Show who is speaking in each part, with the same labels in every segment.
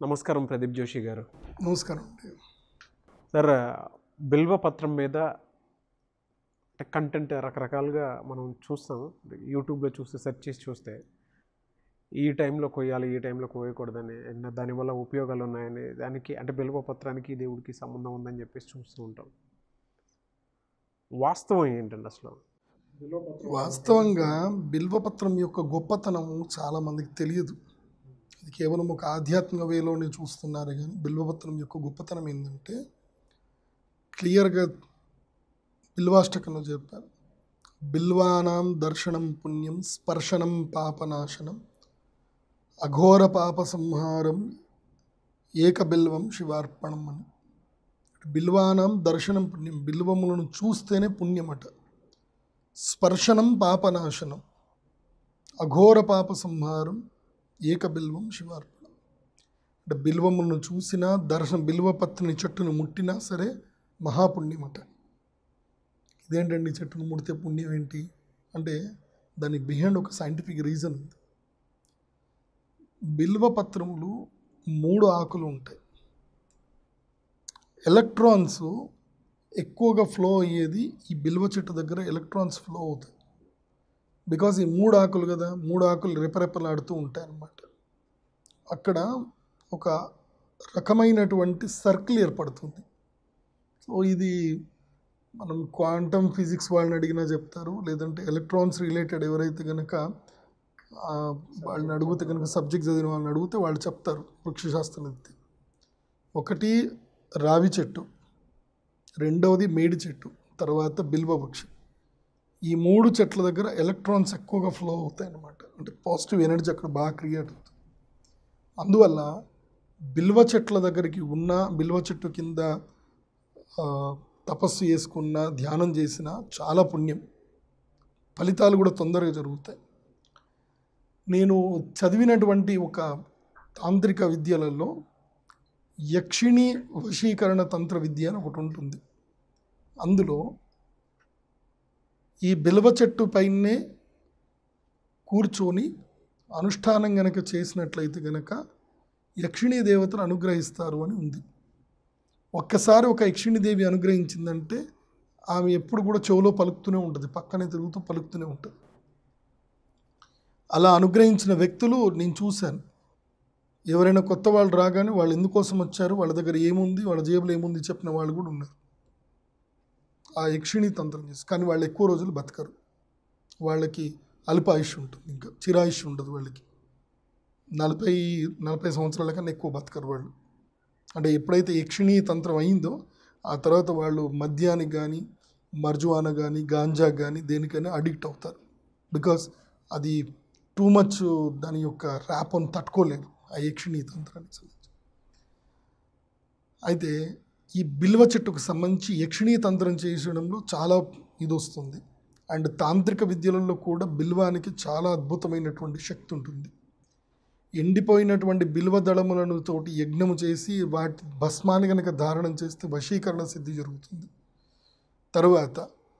Speaker 1: నమస్కారం ప్రదీప్ జోషి గారు
Speaker 2: నమస్కారం అండి
Speaker 1: సార్ బిల్వ పత్రం మీద కంటెంట్ రకరకాలుగా మనం చూస్తాం యూట్యూబ్లో చూస్తే సెర్చ్ చేసి చూస్తే ఈ టైంలో కొయ్యాలి ఈ టైంలో కోయకూడదని ఎన్న దానివల్ల ఉపయోగాలు ఉన్నాయని దానికి అంటే బిల్వ పత్రానికి దేవుడికి సంబంధం ఉందని చెప్పేసి చూస్తూ ఉంటాం వాస్తవం ఏంటండి అసలు
Speaker 2: వాస్తవంగా బిల్వపత్రం యొక్క గొప్పతనం చాలా మందికి తెలియదు అది కేవలం ఒక ఆధ్యాత్మిక వేలోనే చూస్తున్నారు కానీ బిల్వపత్రం యొక్క గొప్పతనం ఏంటంటే క్లియర్గా బిల్వాష్టకంలో చెప్పారు బిల్వానాం దర్శనం పుణ్యం స్పర్శనం పాపనాశనం అఘోర పాప సంహారం ఏక బిల్వం శివార్పణం అని బిల్వానాం దర్శనం పుణ్యం బిల్వములను చూస్తేనే పుణ్యమట స్పర్శనం పాపనాశనం అఘోర పాప సంహారం ఏకబిల్వం శివార్పణం అంటే బిల్వములను చూసినా దర్శనం బిల్వపత్రిని చెట్టును ముట్టినా సరే మహాపుణ్యమట ఇదేంటండి చెట్టును ముడితే పుణ్యం ఏంటి అంటే దానికి బిహైండ్ ఒక సైంటిఫిక్ రీజన్ ఉంది బిల్వపత్రములు మూడు ఆకులు ఉంటాయి ఎలక్ట్రాన్స్ ఎక్కువగా ఫ్లో అయ్యేది ఈ బిల్వ చెట్టు దగ్గర ఎలక్ట్రాన్స్ ఫ్లో అవుతాయి బికాజ్ ఈ మూడు ఆకులు కదా మూడు ఆకులు రెపరెపలాడుతూ ఉంటాయి అన్నమాట అక్కడ ఒక రకమైనటువంటి సర్కిల్ ఏర్పడుతుంది సో ఇది మనం క్వాంటమ్ ఫిజిక్స్ వాళ్ళని అడిగినా చెప్తారు లేదంటే ఎలక్ట్రాన్స్ రిలేటెడ్ ఎవరైతే కనుక ఆ, వాళ్ళని అడిగితే కనుక సబ్జెక్ట్ చదివిన వాళ్ళని అడిగితే వాళ్ళు చెప్తారు వృక్షశాస్త్రం ఒకటి రావి చెట్టు రెండవది మేడి చెట్టు తర్వాత బిల్వ వృక్షం ఈ మూడు చెట్ల దగ్గర ఎలక్ట్రాన్స్ ఎక్కువగా ఫ్లో అవుతాయి అన్నమాట అంటే పాజిటివ్ ఎనర్జీ అక్కడ బాగా క్రియేట్ అవుతుంది అందువల్ల బిల్వ చెట్ల దగ్గరికి ఉన్న బిల్వ చెట్టు కింద ఆ, తపస్సు చేసుకున్న ధ్యానం చేసిన చాలా పుణ్యం ఫలితాలు కూడా తొందరగా జరుగుతాయి నేను చదివినటువంటి ఒక తాంత్రిక విద్యలలో యక్షిణి వశీకరణ తంత్ర విద్య అని ఒకటి ఉంటుంది అందులో ఈ బిల్వ చెట్టు పైనే కూర్చొని అనుష్ఠానం గనక చేసినట్లయితే గనక యక్షిణీ దేవతను అనుగ్రహిస్తారు అని ఉంది ఒక్కసారి ఒక యక్షిణీదేవి అనుగ్రహించిందంటే ఆమె ఎప్పుడు కూడా చెవులో పలుకుతూనే ఉంటుంది పక్కనే తిరుగుతూ పలుకుతూనే ఉంటుంది అలా అనుగ్రహించిన వ్యక్తులు నేను చూశాను ఎవరైనా కొత్త వాళ్ళు రాగానే వాళ్ళు ఎందుకోసం వచ్చారు వాళ్ళ దగ్గర ఏముంది వాళ్ళ జేబులో ఏముంది చెప్పిన వాళ్ళు కూడా ఉన్నారు ఆ యక్షిణి తంత్రం చేసి కానీ వాళ్ళు ఎక్కువ రోజులు బతకరు వాళ్ళకి అల్పాయుష్ ఉంటుంది ఇంకా చిరాయుష్ ఉండదు వాళ్ళకి నలభై నలభై సంవత్సరాల కన్నా ఎక్కువ బతకరు వాళ్ళు అంటే ఎప్పుడైతే యక్షిణీ తంత్రం అయిందో ఆ తర్వాత వాళ్ళు మద్యానికి కానీ మర్జువాన కానీ గాంజాకి కానీ దేనికైనా అడిక్ట్ అవుతారు బికాస్ అది టూ మచ్ దాని యొక్క ర్యాప్ని తట్టుకోలేరు ఆ యక్షిణీ తంత్రానికి సంబంధించి అయితే ఈ బిల్వ చెట్టుకు సంబంధించి యక్షిణీ తంత్రం చేసడంలో చాలా ఇది వస్తుంది అండ్ తాంత్రిక విద్యలలో కూడా బిల్వానికి చాలా అద్భుతమైనటువంటి శక్తి ఉంటుంది ఎండిపోయినటువంటి బిల్వ దళములను తోటి యజ్ఞము చేసి వాటి భస్మాన్ని కనుక ధారణం చేస్తే వశీకరణ సిద్ధి జరుగుతుంది తరువాత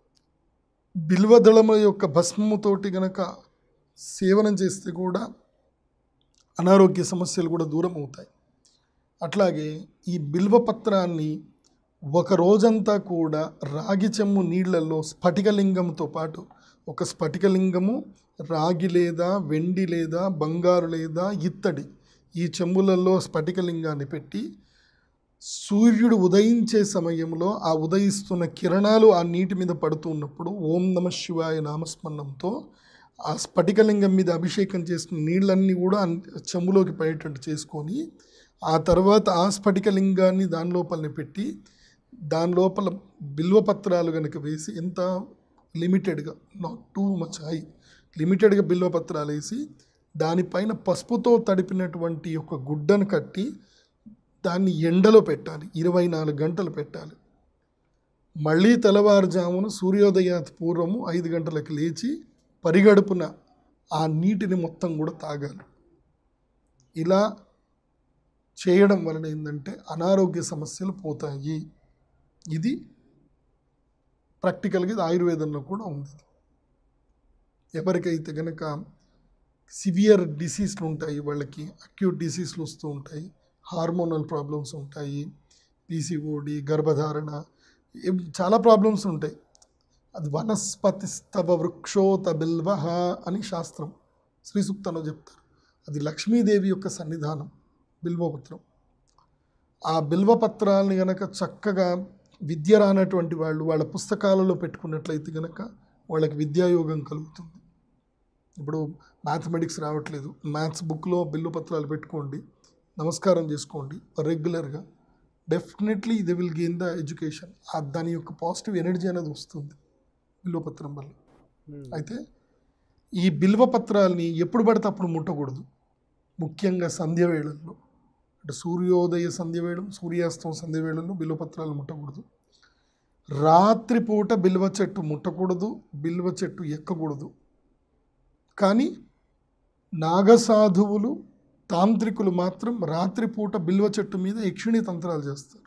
Speaker 2: బిల్వ దళముల యొక్క భస్మముతోటి గనక సేవనం చేస్తే కూడా అనారోగ్య సమస్యలు కూడా దూరం అవుతాయి అట్లాగే ఈ బిల్వపత్రాన్ని ఒక రోజంతా కూడా రాగి చెమ్ము నీళ్లలో స్ఫటికలింగంతో పాటు ఒక స్ఫటికలింగము రాగి లేదా వెండి లేదా బంగారు లేదా ఇత్తడి ఈ చెంబులలో స్ఫటికలింగాన్ని పెట్టి సూర్యుడు ఉదయించే సమయంలో ఆ ఉదయిస్తున్న కిరణాలు ఆ నీటి మీద పడుతూ ఉన్నప్పుడు ఓం నమ శివాయ నామస్మరణంతో ఆ స్ఫటికలింగం మీద అభిషేకం చేసిన నీళ్ళన్నీ కూడా అన్- చెంబులోకి పడేటట్టు చేసుకొని ఆ తర్వాత ఆ స్ఫటికలింగాన్ని దాని లోపలనే పెట్టి దాని లోపల బిల్వపత్రాలు కనుక వేసి ఎంత లిమిటెడ్గా నాట్ టూ మచ్ హై లిమిటెడ్గా బిల్వపత్రాలు వేసి దానిపైన పసుపుతో తడిపినటువంటి ఒక గుడ్డను కట్టి దాన్ని ఎండలో పెట్టాలి ఇరవై నాలుగు గంటలు పెట్టాలి మళ్ళీ తెల్లవారుజామున సూర్యోదయాత్ పూర్వము ఐదు గంటలకు లేచి పరిగడుపున ఆ నీటిని మొత్తం కూడా తాగాలి ఇలా చేయడం వలన ఏంటంటే అనారోగ్య సమస్యలు పోతాయి ఇది ప్రాక్టికల్గా ఇది ఆయుర్వేదంలో కూడా ఉంది ఎవరికైతే కనుక సివియర్ డిసీజ్లు ఉంటాయి వాళ్ళకి అక్యూట్ డిసీజ్లు వస్తూ ఉంటాయి హార్మోనల్ ప్రాబ్లమ్స్ ఉంటాయి పీసీఓడి గర్భధారణ ఏం- చాలా ప్రాబ్లమ్స్ ఉంటాయి అది వనస్పతిస్తవ వృక్షోత బిల్వ అని శాస్త్రం శ్రీ సూక్తంలో చెప్తారు అది లక్ష్మీదేవి యొక్క సన్నిధానం బిల్వపత్రం ఆ బిల్వపత్రాలని గనక చక్కగా విద్య రానటువంటి వాళ్ళు వాళ్ళ పుస్తకాలలో పెట్టుకున్నట్లయితే గనక వాళ్ళకి విద్యాయోగం కలుగుతుంది ఇప్పుడు మ్యాథమెటిక్స్ రావట్లేదు మ్యాథ్స్ బుక్లో బిల్లు పత్రాలు పెట్టుకోండి నమస్కారం చేసుకోండి రెగ్యులర్గా definitely they will gain the education దాని యొక్క పాజిటివ్ ఎనర్జీ అనేది వస్తుంది బిల్వపత్రం వల్ల అయితే ఈ బిల్వ పత్రాల్ని ఎప్పుడు పడితే అప్పుడు ముట్టకూడదు ముఖ్యంగా సంధ్య వేళల్లో అంటే సూర్యోదయ సంధ్య వేళం సూర్యాస్తం సంధ్య వేళల్లో బిల్వ పత్రాలు ముట్టకూడదు రాత్రిపూట బిల్వ చెట్టు ముట్టకూడదు బిల్వ చెట్టు ఎక్కకూడదు కానీ నాగసాధువులు తాంత్రికులు మాత్రం రాత్రిపూట బిల్వ చెట్టు మీద యక్షిణీ తంత్రాలు చేస్తారు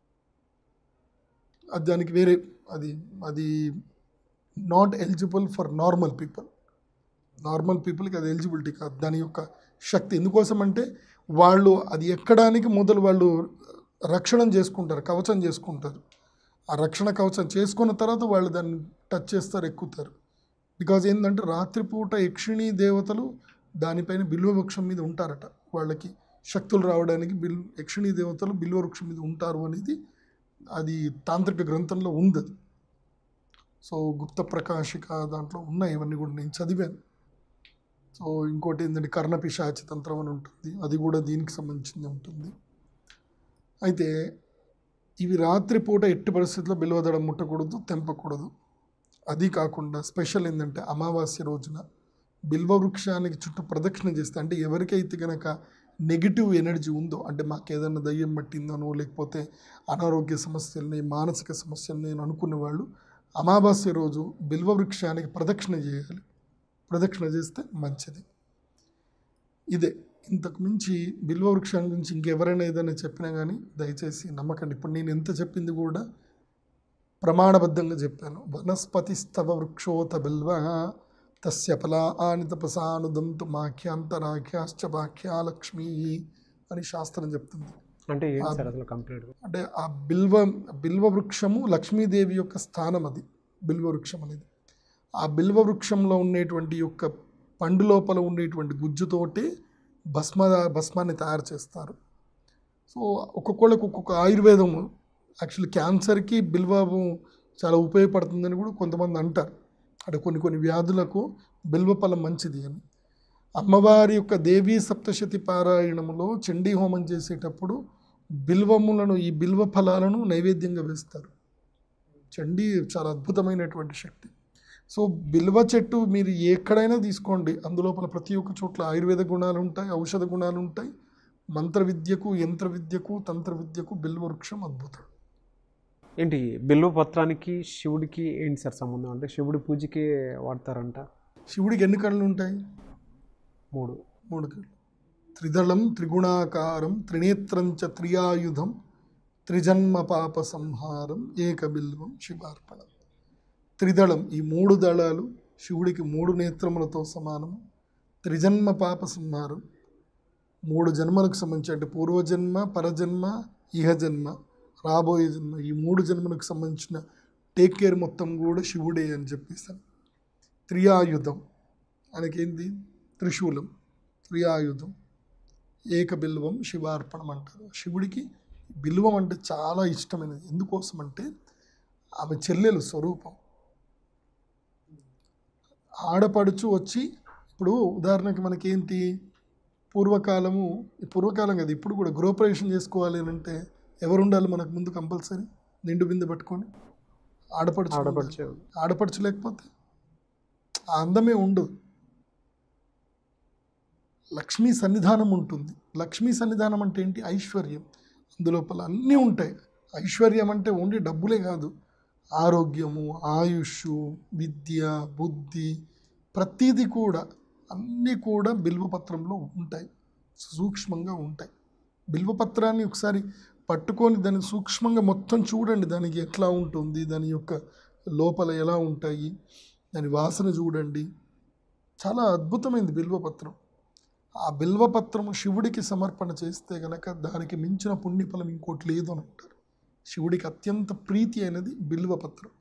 Speaker 2: అది దానికి వేరే అది అది not eligible for normal people normal పీపుల్కి అది ఎలిజిబిలిటీ కాదు దాని యొక్క శక్తి ఎందుకోసం అంటే వాళ్ళు అది ఎక్కడానికి మొదలు వాళ్ళు రక్షణ చేసుకుంటారు కవచం చేసుకుంటారు ఆ రక్షణ కవచం చేసుకున్న తర్వాత వాళ్ళు దాన్ని టచ్ చేస్తారు ఎక్కుతారు బికాజ్ ఏంటంటే రాత్రిపూట యక్షిణీ దేవతలు దానిపైన బిల్వ వృక్షం మీద ఉంటారట వాళ్ళకి శక్తులు రావడానికి బిల్ యక్షిణీ దేవతలు బిల్వ వృక్షం మీద ఉంటారు అనేది అది తాంత్రిక గ్రంథంలో ఉంది అది సో గుప్త ప్రకాశిక దాంట్లో ఉన్నాయి ఇవన్నీ కూడా నేను చదివాను సో ఇంకోటి ఏంటంటే కర్ణపిశాచి తంత్రం అని ఉంటుంది అది కూడా దీనికి సంబంధించింది ఉంటుంది అయితే ఇవి రాత్రిపూట ఎట్టి పరిస్థితుల్లో బిల్వదడం ముట్టకూడదు తెంపకూడదు అది కాకుండా స్పెషల్ ఏంటంటే అమావాస్య రోజున బిల్వ వృక్షానికి చుట్టూ ప్రదక్షిణ చేస్తే అంటే ఎవరికైతే గనక నెగిటివ్ ఎనర్జీ ఉందో అంటే మాకు ఏదైనా దయ్యం పట్టిందనో లేకపోతే అనారోగ్య సమస్యల్ని మానసిక సమస్యల్ని నేను అనుకునే వాళ్ళు అమావాస్య రోజు బిల్వ వృక్షానికి ప్రదక్షిణ చేయాలి ప్రదక్షిణ చేస్తే మంచిది ఇదే ఇంతకు మించి బిల్వ వృక్షం గురించి ఇంకెవరైనా ఏదైనా చెప్పినా కానీ దయచేసి నమ్మకండి ఇప్పుడు నేను ఎంత చెప్పింది కూడా ప్రమాణబద్ధంగా చెప్పాను వనస్పతిస్తవ వృక్షోత బిల్వ తస్య ఫలా ఆని తపసానుదంతు మాఖ్యాంతరాఖ్యాశ్చ వాఖ్యా లక్ష్మీ అని శాస్త్రం చెప్తుంది
Speaker 1: అంటే ఏంటి సార్ అసలు కంప్లీట్గా
Speaker 2: అంటే ఆ బిల్వ బిల్వ వృక్షము లక్ష్మీదేవి యొక్క స్థానం అది బిల్వ వృక్షం అనేది ఆ బిల్వ వృక్షంలో ఉండేటువంటి యొక్క పండు లోపల ఉండేటువంటి గుజ్జుతోటి భస్మ భస్మాన్ని తయారు చేస్తారు సో ఒక్కొక్కళ్ళకి ఒక్కొక్క ఆయుర్వేదం యాక్చువల్లీ క్యాన్సర్కి బిల్వము చాలా ఉపయోగపడుతుందని కూడా కొంతమంది అంటారు అంటే కొన్ని కొన్ని వ్యాధులకు బిల్వఫలం మంచిది అని అమ్మవారి యొక్క దేవీ సప్తశతి పారాయణములో చండీ హోమం చేసేటప్పుడు బిల్వములను ఈ బిల్వ ఫలాలను నైవేద్యంగా వేస్తారు చండీ చాలా అద్భుతమైనటువంటి శక్తి సో బిల్వ చెట్టు మీరు ఎక్కడైనా తీసుకోండి అందులోపల ప్రతి ఒక్క చోట్ల ఆయుర్వేద గుణాలు ఉంటాయి ఔషధ గుణాలు ఉంటాయి మంత్ర విద్యకు యంత్ర విద్యకు తంత్ర విద్యకు బిల్వ వృక్షం అద్భుతం
Speaker 1: ఏంటి బిల్వ పత్రానికి శివుడికి ఏంటి సార్ సంబంధం అంటే శివుడి పూజకి వాడతారంట
Speaker 2: శివుడికి ఎన్ని కళ్ళు ఉంటాయి
Speaker 1: మూడు
Speaker 2: మూడు కళ్ళు త్రిదళం త్రిగుణాకారం త్రినేత్రం చ త్రియాయుధం త్రిజన్మ పాప సంహారం ఏకబిల్వం శివార్పణం త్రిదళం ఈ మూడు దళాలు శివుడికి మూడు నేత్రములతో సమానము త్రిజన్మ పాప సంహారం మూడు జన్మలకు సంబంధించి అంటే పూర్వజన్మ పరజన్మ ఇహజన్మ రాబోయే జన్మ ఈ మూడు జన్మలకు సంబంధించిన టేక్ కేర్ మొత్తం కూడా శివుడే అని చెప్పేస్తాను త్రియాయుధం ఆయనకేంది త్రిశూలం త్రియాయుధం ఏకబిల్వం శివార్పణం అంటారు శివుడికి బిల్వం అంటే చాలా ఇష్టమైనది ఎందుకోసం అంటే ఆమె చెల్లెలు స్వరూపం ఆడపడుచు వచ్చి ఇప్పుడు ఉదాహరణకి మనకేంటి పూర్వకాలము ఈ పూర్వకాలం కదా ఇప్పుడు కూడా గృహప్రవేశం చేసుకోవాలి అని అంటే ఎవరు ఉండాలి మనకు ముందు కంపల్సరీ నిండు బిందె పట్టుకొని ఆడపడుచు ఉండాలి.
Speaker 1: ఆడపడిచే
Speaker 2: ఆడపడుచు లేకపోతే ఆ అందమే ఉండదు లక్ష్మీ సన్నిధానం ఉంటుంది లక్ష్మీ సన్నిధానం అంటే ఏంటి ఐశ్వర్యం అందులోపల అన్నీ ఉంటాయి ఐశ్వర్యం అంటే ఓన్లీ డబ్బులే కాదు ఆరోగ్యము ఆయుష్ విద్య బుద్ధి ప్రతీది కూడా అన్నీ కూడా బిల్వపత్రంలో ఉంటాయి సూక్ష్మంగా ఉంటాయి బిల్వపత్రాన్ని ఒకసారి పట్టుకొని దాన్ని సూక్ష్మంగా మొత్తం చూడండి దానికి ఎట్లా ఉంటుంది దాని యొక్క లోపల ఎలా ఉంటాయి దాని వాసన చూడండి చాలా అద్భుతమైంది బిల్వపత్రం ఆ బిల్వపత్రము శివుడికి సమర్పణ చేస్తే గనక దానికి మించిన పుణ్యఫలం ఇంకోటి లేదు అని అంటారు శివుడికి అత్యంత ప్రీతి అయినది బిల్వపత్రం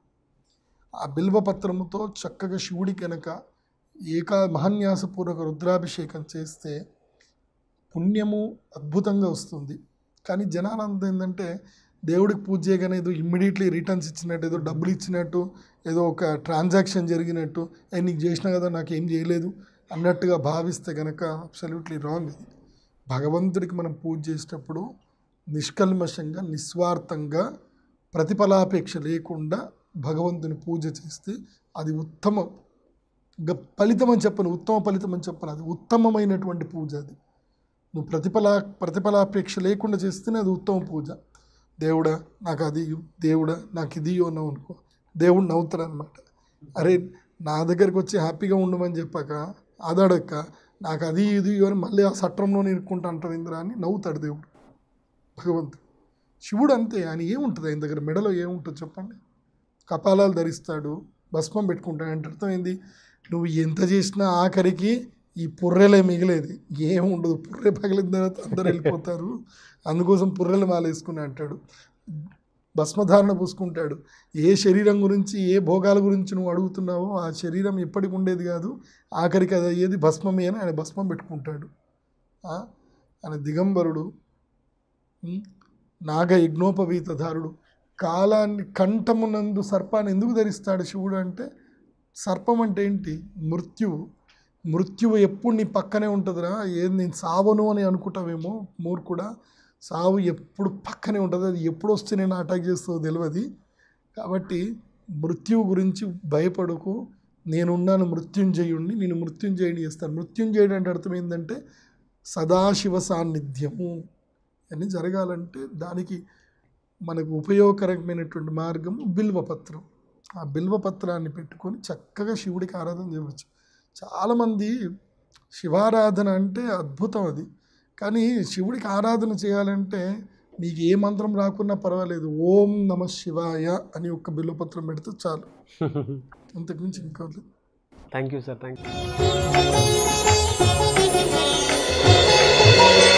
Speaker 2: ఆ బిల్వపత్రముతో చక్కగా శివుడికి కనుక ఏకా మహాన్యాసపూర్వక రుద్రాభిషేకం చేస్తే పుణ్యము అద్భుతంగా వస్తుంది కానీ జనాలంతా ఏంటంటే దేవుడికి పూజ చేయగానే ఏదో ఇమ్మీడియట్లీ రిటర్న్స్ ఇచ్చినట్టు ఏదో డబ్బులు ఇచ్చినట్టు ఏదో ఒక ట్రాన్సాక్షన్ జరిగినట్టు "ఏ, నీకు చేసినా కదా నాకు ఏం చేయలేదు అన్నట్టుగా భావిస్తే కనుక అబ్సల్యూట్లీ రాంగ్ ఇది భగవంతుడికి మనం పూజ చేసేటప్పుడు నిష్కల్మషంగా నిస్వార్థంగా ప్రతిఫలాపేక్ష లేకుండా భగవంతుని పూజ చేస్తే అది ఉత్తమం ఇంకా ఫలితం అని చెప్పను ఉత్తమ ఫలితం అని చెప్పను అది ఉత్తమమైనటువంటి పూజ అది నువ్వు ప్రతిఫలా ప్రతిఫలాపేక్ష లేకుండా చేస్తేనే అది ఉత్తమ పూజ దేవుడా నాకు అది ఇయ్యు, దేవుడా నాకు ఇది ఇయ్యు అన్నావు అనుకో దేవుడు నవ్వుతాడు అనమాట అరే నా దగ్గరికి వచ్చి హ్యాపీగా ఉండమని చెప్పాక అదడక్క నాకు అది ఇది ఇయ్యు అని మళ్ళీ ఆ సట్రంలో ఇరుక్కుంటా అంటారు ఇంద్ర అని నవ్వుతాడు దేవుడు భగవంతుడు శివుడు అంతే ఆయన ఏముంటుంది ఆయన దగ్గర మెడలో ఏముంటుంది చెప్పండి కపాలాలు ధరిస్తాడు భస్మం పెట్టుకుంటాడు అంటే అర్థం ఏంది నువ్వు ఎంత చేసినా ఆఖరికి ఈ పుర్రెలే మిగిలేది ఏం ఉండదు పుర్రె పగిలిన తర్వాత అందరు వెళ్ళిపోతారు అందుకోసం పుర్రెలు మాలేసుకుని అంటాడు భస్మధారణ పూసుకుంటాడు ఏ శరీరం గురించి ఏ భోగాల గురించి నువ్వు అడుగుతున్నావో ఆ శరీరం ఎప్పటికి ఉండేది కాదు ఆఖరికి అది అయ్యేది భస్మమే అని ఆయన భస్మం పెట్టుకుంటాడు ఆ? ఆయన దిగంబరుడు ఉం? నాగ యజ్ఞోపవీతధారుడు కాలాన్ని కంఠమునందు సర్పాన్ని ఎందుకు ధరిస్తాడు శివుడు అంటే సర్పం అంటే ఏంటి మృత్యువు మృత్యువు ఎప్పుడు నీ పక్కనే ఉంటుందిరా ఏది నేను సావను అని అనుకుంటావేమో మూర్ఖుడా సావు ఎప్పుడు పక్కనే ఉంటుంది అది ఎప్పుడు వస్తే నేను అటాక్ చేస్తుందో తెలియదు కాబట్టి మృత్యువు గురించి భయపడకు నేనున్నాను మృత్యుంజయుడిని నేను మృత్యుంజయుడిని చేస్తాను మృత్యుంజయుడు అంటే అర్థం ఏంటంటే సదాశివ సాన్నిధ్యము అని జరగాలంటే దానికి మనకు ఉపయోగకరమైనటువంటి మార్గం బిల్వపత్రం ఆ బిల్వపత్రాన్ని పెట్టుకొని చక్కగా శివుడికి ఆరాధన చేయవచ్చు చాలామంది శివారాధన అంటే అద్భుతం అది కానీ శివుడికి ఆరాధన చేయాలంటే నీకు ఏ మంత్రం రాకున్నా పర్వాలేదు ఓం నమ శివాయ అని ఒక బిల్వపత్రం పెడితే చాలు అంతకుమించి ఇంకా లేదు.
Speaker 1: Thank you sir thank you
Speaker 3: Thank you.